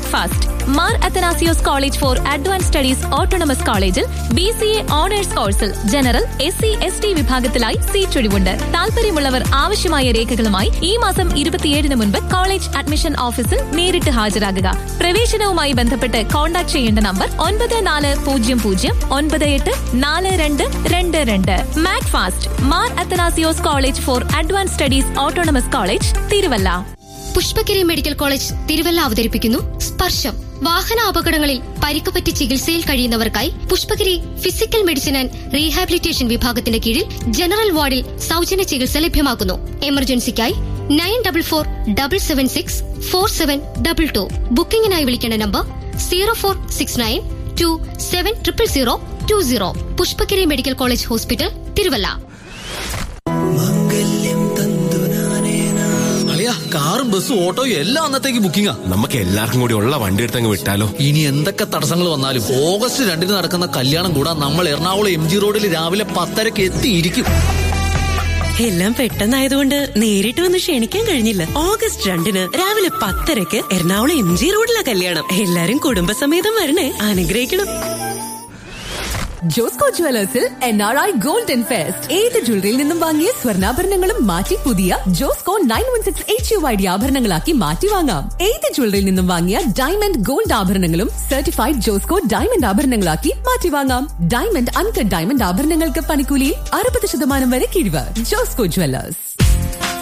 Mac Macfast Mar Athanasios college for advance studies autonomous കോളേജിൽ B C A honours കോഴ്സിൽ general S C S T വിഭാഗത്തിലായി seat ഒഴിവുണ്ട് താല്പര്യമുള്ളവർ ആവശ്യമായ രേഖകളുമായി ഈ മാസം ഇരുപത്തിയേഴിന് മുൻപ് കോളേജ് അഡ്മിഷൻ ഓഫീസിൽ നേരിട്ട് ഹാജരാകുക പ്രവേശനവുമായി ബന്ധപ്പെട്ട് കോൺടാക്ട് ചെയ്യേണ്ട നമ്പർ ഒൻപത് നാല് പൂജ്യം പൂജ്യം ഒൻപത് എട്ട് നാല് രണ്ട് രണ്ട് രണ്ട് Macfast Mar Athanasios college for advance studies autonomous college Thiruvalla Pushpagiri medical college Thiruvalla അവതരിപ്പിക്കുന്നു സ്പർശം വാഹന അപകടങ്ങളിൽ പരിക്ക് പറ്റി ചികിത്സയിൽ കഴിയുന്നവർക്കായി Pushpagiri physical medicine and rehabilitation വിഭാഗത്തിന്റെ കീഴിൽ ജനറൽ വാർഡിൽ സൗജന്യ ചികിത്സ ലഭ്യമാക്കുന്നു എമർജൻസിക്കായി nine double four double seven six four seven double two ബുക്കിംഗിനായി വിളിക്കേണ്ട number zero four six nine two seven triple zero two zero Pushpagiri medical college hospital Thiruvalla അളിയ കാറും ബസ്സും ഓട്ടോയും എല്ലാം അന്നത്തേക്ക് ബുക്കിംഗാ നമുക്ക് എല്ലാവർക്കും കൂടി ഉള്ള വണ്ടി എടുത്തങ്ങ് വിട്ടാലോ ഇനി എന്തൊക്കെ തടസ്സങ്ങൾ വന്നാലും ഓഗസ്റ്റ് രണ്ടിന് നടക്കുന്ന കല്യാണം കൂടാൻ നമ്മൾ എറണാകുളം എം ജി റോഡിൽ രാവിലെ പത്തരക്ക് എത്തിയിരിക്കും എല്ലാം പെട്ടെന്നായതുകൊണ്ട് നേരിട്ട് വന്ന് ക്ഷണിക്കാൻ കഴിഞ്ഞില്ല ഓഗസ്റ്റ് രണ്ടിന് രാവിലെ പത്തരക്ക് എറണാകുളം എം ജി റോഡിലെ കല്യാണം എല്ലാരും കുടുംബസമേതം വരണേ അനുഗ്രഹിക്കണം ജോസ്കോ ജുവലേഴ്സിൽ N R I golden fest ഏത് ജ്വല്ലറിയിൽ നിന്നും വാങ്ങിയ സ്വർണ്ണാഭരണങ്ങളും മാറ്റി പുതിയ Josco nine one six H U I D ആഭരണങ്ങളാക്കി മാറ്റി വാങ്ങാം ഏത് ജ്വല്ലറിയിൽ നിന്നും വാങ്ങിയ ഡയമണ്ട് ഗോൾഡ് ആഭരണങ്ങളും സർട്ടിഫൈഡ് ജോസ്കോ ഡയമണ്ട് ആഭരണങ്ങളാക്കി മാറ്റി വാങ്ങാം ഡയമണ്ട് അൺകട്ട് ഡയമണ്ട് ആഭരണങ്ങൾക്ക് പണിക്കൂലിയിൽ അറുപത് ശതമാനം വരെ കിഴിവ് ജോസ്കോ ജുവലേഴ്സ്